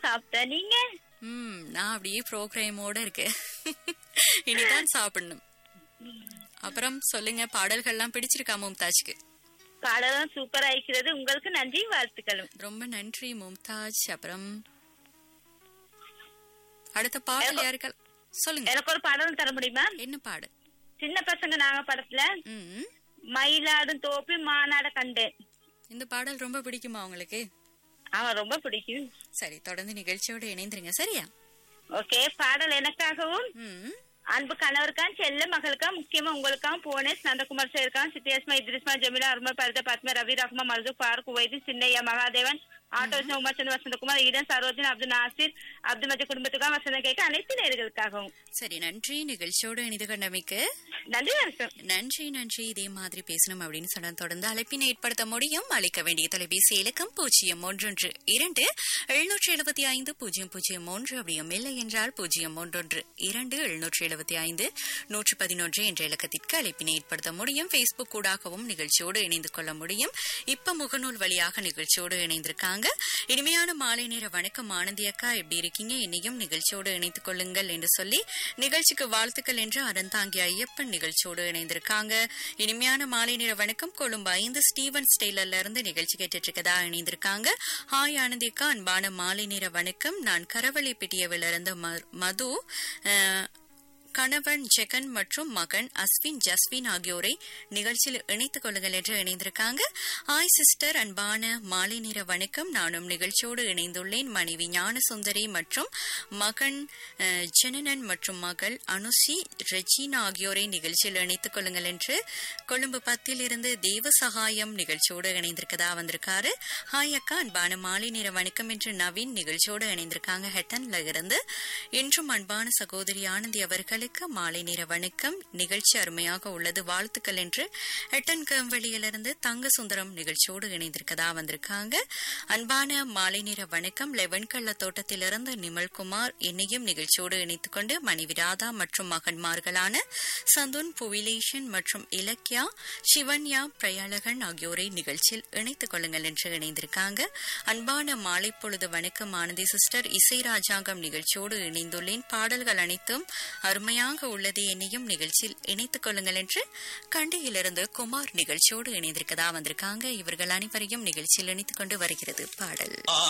சாப்பிட்டேன் நீங்க ம் நான் அப்படியே ப்ரோக்ராமோட இருக்கேன் இனிதான் சாப்பிடணும் அப்புறம் சொல்லுங்க பாடல்கள்லாம் பிடிச்சிருக்கா மும்தாஜ்க்கு பாடலும் சூப்பரா இருக்கிறது உங்களுக்கு நன்றி வாழ்த்துக்களும் ரொம்ப நன்றி மும்தாஜ் அப்புறம் அடுத்த பாடல் யாருக்கா சொல்லுங்க எனக்கு ஒரு பாடலும் தர முடியுமா என்ன பாடல் சின்ன பசங்க நாங்க படத்துல ம் மயிலாடும் தோப்பி மாநாட கண்டேன் இந்த பாடல் ரொம்ப பிடிக்குமா உங்களுக்கு அவன் ரொம்ப பிடிக்கும் சரி தொடர்ந்து நிகழ்ச்சியோட இணைந்துருங்க சரியா ஓகே பாடல் எனக்காகவும் ம் அன்பு கணவருக்கான் செல்ல மகளுக்கா முக்கியமா உங்களுக்காகவும் புவனேஷ் நந்தகுமார் சேர்க்கான் சித்தியாஸ்மா இத்ரிஸ்மா ஜமீலா அருமா பரித பத்ம ரவி ரஹ்மா மல்து பாருக் உவைதி சின்னையா மகாதேவன் ஆட்டோ உமாச்சந்த் வசந்தகுமார் ஈடன் சரோஜன் அப்துல் நாசிர் அப்துல் மஜி குடும்பத்துக்காக வசந்தம் கேட்க அனைத்து நேர்களுக்காகவும் சரி நன்றி நிகழ்ச்சியோட இணைந்து கொண்டமைக்கு நன்றி வணக்கம் நன்றி நன்றி இதே மாதிரி பேசணும் அப்படின்னு சொன்ன தொடர்ந்து அழைப்பினை ஏற்படுத்த முடியும் அழைக்க வேண்டிய தொலைபேசி இலக்கம் பூஜ்ஜியம் ஒன்றொன்று இரண்டு எழுநூற்றி எழுபத்தி ஐந்து பூஜ்ஜியம் பூஜ்ஜியம் மூன்று அப்படியும் இல்லை என்றால் பூஜ்ஜியம் ஒன்றொன்று இரண்டு எழுநூற்றி எழுபத்தி ஐந்து நூற்றி பதினொன்று என்ற இலக்கத்திற்கு அழைப்பினை ஏற்படுத்த முடியும் பேஸ்புக் ஊடாகவும் நிகழ்ச்சியோடு இணைந்து கொள்ள முடியும் இப்ப முகநூல் வழியாக நிகழ்ச்சியோடு இணைந்திருக்காங்க இனிமையான மாலை நேர வணக்கம் ஆனந்தி அக்கா எப்படி இருக்கீங்க என்னையும் நிகழ்ச்சியோடு இணைத்துக் கொள்ளுங்கள் என்று சொல்லி நிகழ்ச்சிக்கு வாழ்த்துக்கள் என்று அறந்தாங்கி ஐயப்பன் நிகழ்ச்சியோடு இணைந்திருக்காங்க இனிமையான மாலை நேர வணக்கம் கொழும்பு ஐந்து ஸ்டீவன் ஸ்டெய்லர்ல இருந்து நிகழ்ச்சி கேட்டுட்டு இருக்கதா இணைந்திருக்காங்க ஹாய் ஆனந்தி அக்கா அன்பான மாலை நேர வணக்கம் நான் கரவழிப்பிட்டியவில் இருந்து ம- மது அஹ், கணவன் ஜெகன் மற்றும் மகன் அஸ்வின் ஜஸ்வின் ஆகியோரை நிகழ்ச்சியில் இணைத்துக் கொள்ளுங்கள் என்று இணைந்திருக்காங்க ஆய் சிஸ்டர் அன்பான மாலை நேர வணக்கம் நானும் நிகழ்ச்சியோடு இணைந்துள்ளேன் மனைவி ஞானசுந்தரி மற்றும் மகன் அஹ், ஜனனன் மற்றும் மகள் அனுசி ரெஜினா ஆகியோரை நிகழ்ச்சியில் இணைத்துக் கொள்ளுங்கள் என்று கொழும்பு பத்தில் இருந்து தேவ சகாயம் நிகழ்ச்சியோடு இணைந்திருக்கதா வந்திருக்காரு ஹாய் அக்கா அன்பான மாலை நேர வணக்கம் என்று நவீன் நிகழ்ச்சியோடு இணைந்திருக்காங்க ஹெட்டன்ல இருந்து இன்றும் அன்பான சகோதரி ஆனந்தி அவர்களுக்கு மாலை நேர வணக்கம் நிகழ்ச்சி அருமையாக உள்ளது வாழ்த்துக்கள் என்று ஹெட்டன் கம்பளியிலிருந்து தங்க சுந்தரம் நிகழ்ச்சியோடு இணைந்திருக்கதா வந்திருக்காங்க அன்பான மாலை நேர வணக்கம் லெவன் கள்ள தோட்டத்திலிருந்து நிமல்குமார் என்னையும் நிகழ்ச்சியோடு இணைத்துக் கொண்டு மனைவி ராதா மற்றும் மகன்மார்களான சந்துன் புவிலேஷன் மற்றும் இலக்கியா சிவன்யா பிரயாளகன் ஆகியோரை நிகழ்ச்சியில் இணைத்துக் கொள்ளுங்கள் என்று இணைந்திருக்காங்க அன்பான மாலை பொழுது வணக்கம் ஆனந்தி சிஸ்டர் இசை ராஜாங்கம் நிகழ்ச்சியோடு இணைந்துள்ளேன் பாடல்கள் அனைத்தும் அருமையாக உள்ளது என்னையும் நிகழ்ச்சியில் இணைத்துக் கொள்ளுங்கள் என்று கண்டியிலிருந்து குமார் நிகழ்ச்சியோடு இணைந்திருக்கதா வந்திருக்காங்க இவர்கள் அனைவரையும் நிகழ்ச்சியில் இணைத்துக் கொண்டு வருகிறது பாடல்